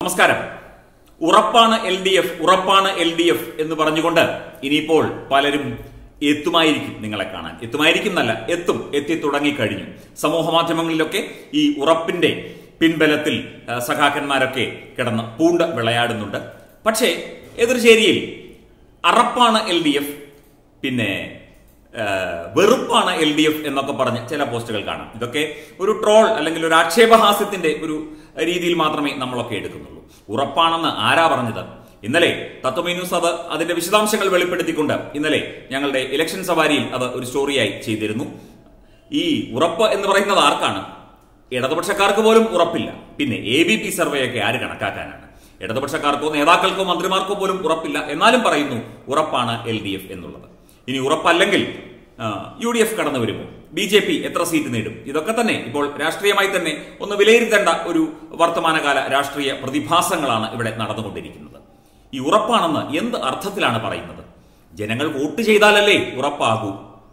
നമസ്കാരം ഉറപ്പാണ് L D F ഉറപ്പാണ് എൽ ഡി എഫ് എന്ന് പറഞ്ഞുകൊണ്ട് ഇനിയിപ്പോൾ പലരും എത്തുമായിരിക്കും നിങ്ങളെ കാണാൻ എത്തുമായിരിക്കും എന്നല്ല എത്തും എത്തി തുടങ്ങിക്കഴിഞ്ഞു സമൂഹ മാധ്യമങ്ങളിലൊക്കെ ഈ ഉറപ്പിന്റെ പിൻബലത്തിൽ ആ, സഖാക്കന്മാരൊക്കെ കിടന്ന് പൂണ്ട് വിളയാടുന്നുണ്ട് പക്ഷേ എതിർചേരിയിൽ അറപ്പാണ് എൽ ഡി എഫ് പിന്നെ ആ, വെറുപ്പാണ് എൽ ഡി എഫ് എന്നൊക്കെ പറഞ്ഞ് ചില പോസ്റ്റുകൾ കാണാം ഇതൊക്കെ ഒരു ട്രോൾ അല്ലെങ്കിൽ ഒരു ആക്ഷേപഹാസ്യത്തിന്റെ ഒരു രീതിയിൽ മാത്രമേ നമ്മളൊക്കെ എടുക്കുന്നുള്ളൂ ഉറപ്പാണെന്ന് ആരാ പറഞ്ഞത് ഇന്നലെ തത്വമി ന്യൂസ് അത് അതിന്റെ വിശദാംശങ്ങൾ വെളിപ്പെടുത്തിക്കൊണ്ട് ഇന്നലെ ഞങ്ങളുടെ ഇലക്ഷൻ സവാരിയിൽ അത് ഒരു സ്റ്റോറിയായി ചെയ്തിരുന്നു ഈ ഉറപ്പ് എന്ന് പറയുന്നത് ആർക്കാണ് ഇടതുപക്ഷക്കാർക്ക് പോലും ഉറപ്പില്ല പിന്നെ എ ബി പി സർവേ ഒക്കെ ആര് കണക്കാക്കാനാണ് ഇടതുപക്ഷക്കാർക്കോ നേതാക്കൾക്കോ മന്ത്രിമാർക്കോ പോലും ഉറപ്പില്ല എന്നാലും പറയുന്നു ഉറപ്പാണ് എൽ ഡി എഫ് എന്നുള്ളത് ഇനി ഉറപ്പല്ലെങ്കിൽ യു ഡി എഫ് കടന്നു വരുമോ ബി ജെ പി എത്ര സീറ്റ് നേടും ഇതൊക്കെ തന്നെ ഇപ്പോൾ രാഷ്ട്രീയമായി തന്നെ ഒന്ന് വിലയിരുത്തേണ്ട ഒരു വർത്തമാനകാല രാഷ്ട്രീയ പ്രതിഭാസങ്ങളാണ് ഇവിടെ നടന്നുകൊണ്ടിരിക്കുന്നത് ഈ ഉറപ്പാണെന്ന് എന്ത് അർത്ഥത്തിലാണ് പറയുന്നത് ജനങ്ങൾ വോട്ട് ചെയ്താലല്ലേ ഉറപ്പാകൂ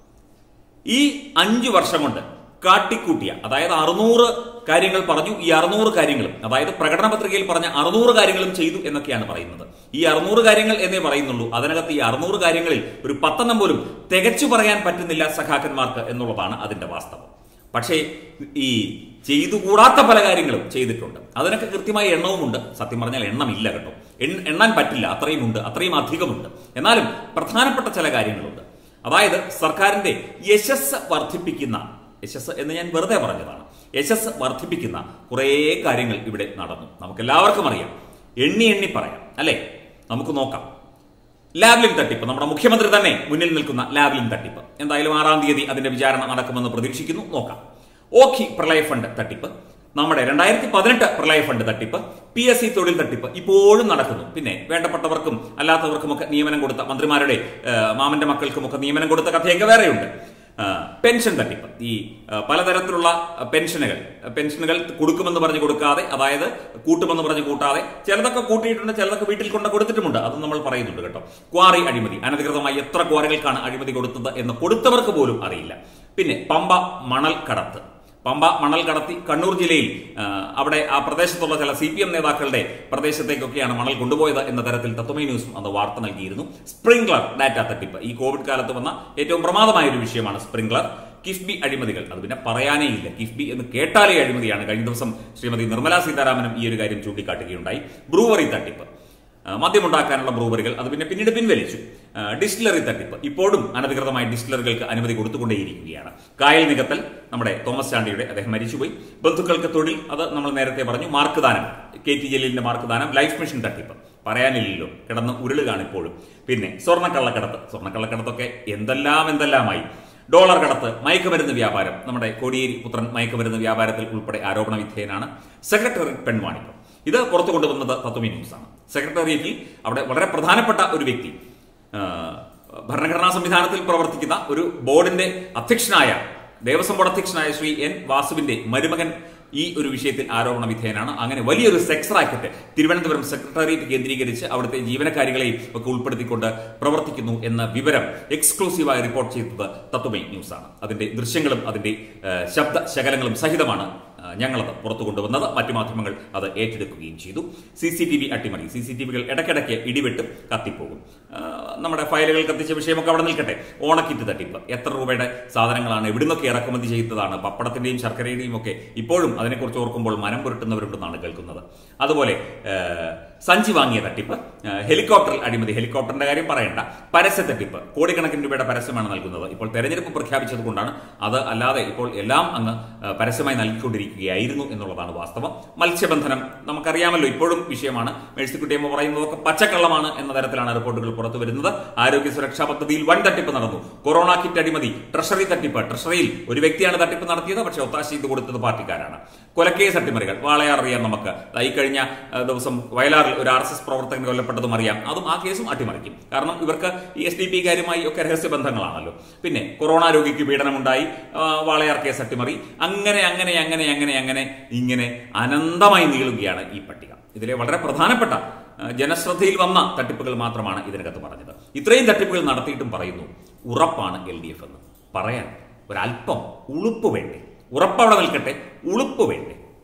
ഈ അഞ്ചു വർഷം കൊണ്ട് കാട്ടിക്കൂട്ടിയ അതായത് അറുന്നൂറ് കാര്യങ്ങൾ പറഞ്ഞു ഈ അറുന്നൂറ് കാര്യങ്ങളും അതായത് പ്രകടന പത്രികയിൽ പറഞ്ഞ അറുന്നൂറ് കാര്യങ്ങളും ചെയ്തു എന്നൊക്കെയാണ് പറയുന്നത് ഈ അറുന്നൂറ് കാര്യങ്ങൾ എന്നേ പറയുന്നുള്ളൂ അതിനകത്ത് ഈ അറുന്നൂറ് കാര്യങ്ങളിൽ ഒരു പത്തെണ്ണം പോലും തികച്ചു പറയാൻ പറ്റുന്നില്ല സഖാക്കന്മാർക്ക് എന്നുള്ളതാണ് അതിന്റെ വാസ്തവം പക്ഷേ ഈ ചെയ്തുകൂടാത്ത പല കാര്യങ്ങളും ചെയ്തിട്ടുണ്ട് അതിനൊക്കെ കൃത്യമായ എണ്ണവുമുണ്ട് സത്യം പറഞ്ഞാൽ എണ്ണമില്ല കേട്ടോ എണ്ണ- എണ്ണാൻ പറ്റില്ല അത്രയും ഉണ്ട് അത്രയും അധികമുണ്ട് എന്നാലും പ്രധാനപ്പെട്ട ചില കാര്യങ്ങളുണ്ട് അതായത് സർക്കാരിന്റെ യശസ് വർദ്ധിപ്പിക്കുന്ന യശസ് എന്ന് ഞാൻ വെറുതെ പറഞ്ഞതാണ് യശസ് വർദ്ധിപ്പിക്കുന്ന കുറേ കാര്യങ്ങൾ ഇവിടെ നടന്നു നമുക്ക് എല്ലാവർക്കും അറിയാം എണ്ണി എണ്ണി പറയാം അല്ലെ നമുക്ക് നോക്കാം ലാബ്ലിൻ തട്ടിപ്പ് നമ്മുടെ മുഖ്യമന്ത്രി തന്നെ മുന്നിൽ നിൽക്കുന്ന ലാബ്ലിൻ തട്ടിപ്പ് എന്തായാലും ആറാം തീയതി അതിന്റെ വിചാരണ നടക്കുമെന്ന് പ്രതീക്ഷിക്കുന്നു നോക്കാം ഓഖി പ്രളയ ഫണ്ട് തട്ടിപ്പ് നമ്മുടെ രണ്ടായിരത്തി പതിനെട്ട് പ്രളയ ഫണ്ട് തട്ടിപ്പ് പി എസ് സി തൊഴിൽ തട്ടിപ്പ് ഇപ്പോഴും നടക്കുന്നു പിന്നെ വേണ്ടപ്പെട്ടവർക്കും അല്ലാത്തവർക്കുമൊക്കെ നിയമനം കൊടുത്ത മന്ത്രിമാരുടെ ആ, മാമന്റെ മക്കൾക്കുമൊക്കെ നിയമനം കൊടുത്ത കഥയൊക്കെ വേറെയുണ്ട് ആ, പെൻഷൻ തട്ടിപ്പ് ഈ ആ, പലതരത്തിലുള്ള ആ, പെൻഷനുകൾ ആ, പെൻഷനുകൾ കൊടുക്കുമെന്ന് പറഞ്ഞ് കൊടുക്കാതെ അതായത് കൂട്ടുമെന്ന് പറഞ്ഞ് കൂട്ടാതെ ചിലതൊക്കെ കൂട്ടിയിട്ടുണ്ട് ചിലതൊക്കെ വീട്ടിൽ കൊണ്ട് കൊടുത്തിട്ടുമുണ്ട് അത് നമ്മൾ പറയുന്നുണ്ട് കേട്ടോ ക്വാറി അഴിമതി അനധികൃതമായി എത്ര ക്വാറികൾക്കാണ് അഴിമതി കൊടുത്തത് എന്ന് കൊടുത്തവർക്ക് പോലും അറിയില്ല പിന്നെ പമ്പ മണൽ കടത്ത് പമ്പ മണൽ കടത്തി കണ്ണൂർ ജില്ലയിൽ ആ, അവിടെ ആ പ്രദേശത്തുള്ള ചില സി പി എം നേതാക്കളുടെ പ്രദേശത്തേക്കൊക്കെയാണ് മണൽ കൊണ്ടുപോയത് എന്ന തരത്തിൽ തത്വമൈ ന്യൂസും അന്ന് വാർത്ത നൽകിയിരുന്നു സ്പ്രിംഗ്ലർ ഡാറ്റ തട്ടിപ്പ് ഈ കോവിഡ് കാലത്ത് വന്ന ഏറ്റവും പ്രമാദമായ ഒരു വിഷയമാണ് സ്പ്രിംഗ്ലർ കിഫ്ബി അഴിമതികൾ അത് പിന്നെ പറയാനേ ഇല്ല കിഫ്ബി എന്ന് കേട്ടാലേ അഴിമതിയാണ് കഴിഞ്ഞ ദിവസം ശ്രീമതി നിർമ്മലാ സീതാരാമനും ഈ ഒരു കാര്യം ചൂണ്ടിക്കാട്ടുകയുണ്ടായി ബ്രൂവറി തട്ടിപ്പ് ആ, മദ്യമുണ്ടാക്കാനുള്ള ബ്രൂവറികൾ അത് പിന്നെ പിന്നീട് പിൻവലിച്ചു ആ, ഡിസ്റ്റിലറി തട്ടിപ്പ് ഇപ്പോഴും അനധികൃതമായി ഡിസ്റ്റിലറികൾക്ക് അനുമതി കൊടുത്തുകൊണ്ടേയിരിക്കുകയാണ് കായൽ നികത്തൽ നമ്മുടെ തോമസ് ചാണ്ടിയുടെ അദ്ദേഹം മരിച്ചുപോയി ബന്ധുക്കൾക്ക് തൊഴിൽ അത് നമ്മൾ നേരത്തെ പറഞ്ഞു മാർക്ക് ദാനം കെ ടി ജലീലിന്റെ മാർക്ക് ദാനം ലൈഫ് മിഷൻ തട്ടിപ്പ് പറയാനില്ലല്ലോ കിടന്ന് ഉരുളുകയാണ് ഇപ്പോഴും പിന്നെ സ്വർണ്ണക്കള്ളക്കടത്ത് സ്വർണ്ണക്കള്ളക്കടത്തൊക്കെ എന്തെല്ലാം എന്തെല്ലാമായി ഡോളർ കടത്ത് മയക്കുമരുന്ന് വ്യാപാരം നമ്മുടെ കോടിയേരി പുത്രൻ മയക്കുമരുന്ന് വ്യാപാരത്തിൽ ഉൾപ്പെടെ ആരോപണ വിധേയനാണ് സെക്രട്ടറി പെൺവാണിപ്പം ഇത് പുറത്തു കൊണ്ടുവന്നത് തത്വമി ന്യൂസാണ് സെക്രട്ടേറിയറ്റിൽ അവിടെ വളരെ പ്രധാനപ്പെട്ട ഒരു വ്യക്തി ആ, ഭരണഘടനാ സംവിധാനത്തിൽ പ്രവർത്തിക്കുന്ന ഒരു ബോർഡിന്റെ അധ്യക്ഷനായ ദേവസ്വം ബോർഡ് അധ്യക്ഷനായ ശ്രീ എൻ വാസുവിന്റെ മരുമകൻ ഈ ഒരു വിഷയത്തിൽ ആരോപണ വിധേയനാണ് അങ്ങനെ വലിയൊരു സെക്സ് റാക്കറ്റ് തിരുവനന്തപുരം സെക്രട്ടേറിയറ്റ് കേന്ദ്രീകരിച്ച് അവിടുത്തെ ജീവനക്കാരികളെയും ഒക്കെ ഉൾപ്പെടുത്തിക്കൊണ്ട് പ്രവർത്തിക്കുന്നു എന്ന വിവരം എക്സ്ക്ലൂസീവായി റിപ്പോർട്ട് ചെയ്തത് തത്വമൈ ന്യൂസാണ് അതിന്റെ ദൃശ്യങ്ങളും അതിന്റെ ആ, ശബ്ദ ശകലങ്ങളും സഹിതമാണ് ആ, ഞങ്ങളത് പുറത്തു കൊണ്ടുവന്നത് മറ്റു മാധ്യമങ്ങൾ അത് ഏറ്റെടുക്കുകയും ചെയ്തു സി സി ടി വി അട്ടിമറി സി സി ടി വികൾ ഇടയ്ക്കിടയ്ക്ക് ഇടിവെട്ടും കത്തിപ്പോകും ആ, നമ്മുടെ ഫയലുകൾ കത്തിച്ച വിഷയമൊക്കെ അവിടെ നിൽക്കട്ടെ ഓണക്കിറ്റ് തട്ടിപ്പ് എത്ര രൂപയുടെ സാധനങ്ങളാണ് എവിടുന്നൊക്കെ ഇറക്കുമതി ചെയ്തതാണ് പപ്പടത്തിന്റെയും ശർക്കരയുടെയും ഒക്കെ ഇപ്പോഴും അതിനെക്കുറിച്ച് ഓർക്കുമ്പോൾ മനം പുരട്ടുന്നവരുണ്ടെന്നാണ് കേൾക്കുന്നത് അതുപോലെ ആ, സഞ്ചി വാങ്ങിയ തട്ടിപ്പ് ആ, ഹെലികോപ്റ്ററിൽ അഴിമതി ഹെലികോപ്റ്ററിന്റെ കാര്യം പറയണ്ട പരസ്യ തട്ടിപ്പ് കോടിക്കണക്കിന് രൂപയുടെ പരസ്യമാണ് നൽകുന്നത് ഇപ്പോൾ തെരഞ്ഞെടുപ്പ് പ്രഖ്യാപിച്ചത് കൊണ്ടാണ് അത് അല്ലാതെ ഇപ്പോൾ എല്ലാം അങ്ങ് ആ, പരസ്യമായി നൽകിക്കൊണ്ടിരിക്കുകയായിരുന്നു എന്നുള്ളതാണ് വാസ്തവം മത്സ്യബന്ധനം നമുക്കറിയാമല്ലോ ഇപ്പോഴും വിഷയമാണ് മേഴ്സിക്കുട്ടിയമ്മ പറയുന്നതൊക്കെ പച്ചക്കള്ളമാണ് എന്ന തരത്തിലാണ് റിപ്പോർട്ടുകൾ പുറത്തു വരുന്നത് ആരോഗ്യ സുരക്ഷാ പദ്ധതിയിൽ വൻ തട്ടിപ്പ് നടന്നു കൊറോണ കിറ്റ് അടിമതി ട്രഷറി തട്ടിപ്പ് ട്രഷറിയിൽ ഒരു വ്യക്തിയാണ് തട്ടിപ്പ് നടത്തിയത് പക്ഷേ ഒത്താശ ചെയ്ത് കൊടുത്തത് പാർട്ടിക്കാരാണ് കൊലക്കേസ് അട്ടിമറികൾ വാളയാർ അറിയാം നമുക്ക് ദാ ഈ കഴിഞ്ഞ ആ, ദിവസം വയലാറിൽ ഒരു ആർ എസ് എസ് പ്രവർത്തകൻ കൊല്ലപ്പെട്ടതും അറിയാം അതും ആ കേസും അട്ടിമറിക്കും കാരണം ഇവർക്ക് ഈ എസ് ഡി പി കാര്യമായി ഒക്കെ രഹസ്യ ബന്ധങ്ങളാണല്ലോ പിന്നെ കൊറോണ രോഗിക്ക് പീഡനമുണ്ടായി ആ, വാളയാർ കേസ് അട്ടിമറി അങ്ങനെ അങ്ങനെ അങ്ങനെ അങ്ങനെ അങ്ങനെ ഇങ്ങനെ അനന്തമായി നീളുകയാണ് ഈ പട്ടിക ഇതിലെ വളരെ പ്രധാനപ്പെട്ട ആ, ജനശ്രദ്ധയിൽ വന്ന തട്ടിപ്പുകൾ മാത്രമാണ് ഇതിനകത്ത് പറഞ്ഞത് ഇത്രയും തട്ടിപ്പുകൾ നടത്തിയിട്ടും പറയുന്നു ഉറപ്പാണ് എൽ ഡി എഫ് എന്ന് പറയാൻ ഒരല്പം ഉളുപ്പ് വേണ്ടേ ഉറപ്പവിടെ നിൽക്കട്ടെ ഉളുപ്പ് വേണ്ടേ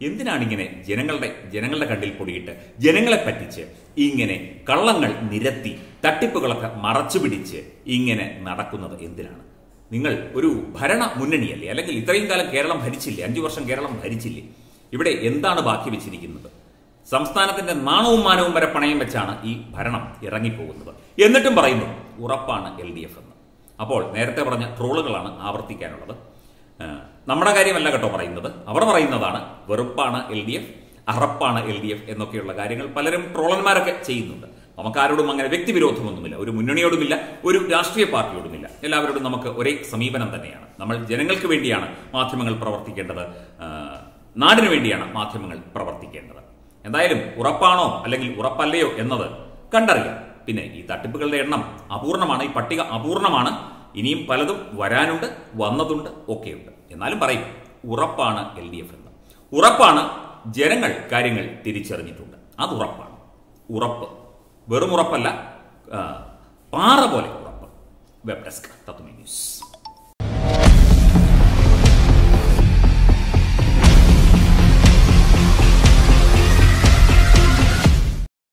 എന്തിനാണ് ഇങ്ങനെ ജനങ്ങളുടെ ജനങ്ങളുടെ കണ്ണിൽ പൊടിയിട്ട് ജനങ്ങളെ പറ്റിച്ച് ഇങ്ങനെ കള്ളങ്ങൾ നിരത്തി തട്ടിപ്പുകളൊക്കെ മറച്ചു പിടിച്ച് ഇങ്ങനെ നടക്കുന്നത് എന്തിനാണ് നിങ്ങൾ ഒരു ഭരണ മുന്നണിയല്ലേ അല്ലെങ്കിൽ ഇത്രയും കാലം കേരളം ഭരിച്ചില്ലേ അഞ്ചു വർഷം കേരളം ഭരിച്ചില്ലേ ഇവിടെ എന്താണ് ബാക്കി വെച്ചിരിക്കുന്നത് സംസ്ഥാനത്തിന്റെ നാണവും മാനവും വരെ പണയം വെച്ചാണ് ഈ ഭരണം ഇറങ്ങിപ്പോകുന്നത് എന്നിട്ടും പറയുന്നു ഉറപ്പാണ് എൽ ഡി എഫ് എന്ന് അപ്പോൾ നേരത്തെ പറഞ്ഞ ട്രോളുകളാണ് ആവർത്തിക്കാനുള്ളത് ആ, നമ്മുടെ കാര്യമല്ല കേട്ടോ പറയുന്നത് അവർ പറയുന്നതാണ് വെറുപ്പാണ് എൽ ഡി എഫ് അറപ്പാണ് എൽ ഡി എഫ് എന്നൊക്കെയുള്ള കാര്യങ്ങൾ പലരും ട്രോളന്മാരൊക്കെ ചെയ്യുന്നുണ്ട് നമുക്കാരോടും അങ്ങനെ വ്യക്തിവിരോധമൊന്നുമില്ല ഒരു മുന്നണിയോടുമില്ല ഒരു രാഷ്ട്രീയ പാർട്ടിയോടുമില്ല എല്ലാവരോടും നമുക്ക് ഒരേ സമീപനം തന്നെയാണ് നമ്മൾ ജനങ്ങൾക്ക് വേണ്ടിയാണ് മാധ്യമങ്ങൾ പ്രവർത്തിക്കേണ്ടത് ആ, നാടിനു വേണ്ടിയാണ് മാധ്യമങ്ങൾ പ്രവർത്തിക്കേണ്ടത് എന്തായാലും ഉറപ്പാണോ അല്ലെങ്കിൽ ഉറപ്പല്ലയോ എന്നത് കണ്ടറിയാം പിന്നെ ഈ തട്ടിപ്പുകളുടെ എണ്ണം അപൂർണമാണ് ഈ പട്ടിക അപൂർണമാണ് ഇനിയും പലതും വരാനുണ്ട് വന്നതുണ്ട് ഒക്കെയുണ്ട് എന്നാലും പറയും ഉറപ്പാണ് എൽ ഡി എഫ് എന്ന് ഉറപ്പാണ് ജനങ്ങൾ കാര്യങ്ങൾ തിരിച്ചറിഞ്ഞിട്ടുണ്ട് അത് ഉറപ്പാണ് ഉറപ്പ് വെറും ഉറപ്പല്ല ആ, പാറ പോലെ ഉറപ്പ് വെബ് ഡെസ്ക് തത്വമേ ന്യൂസ്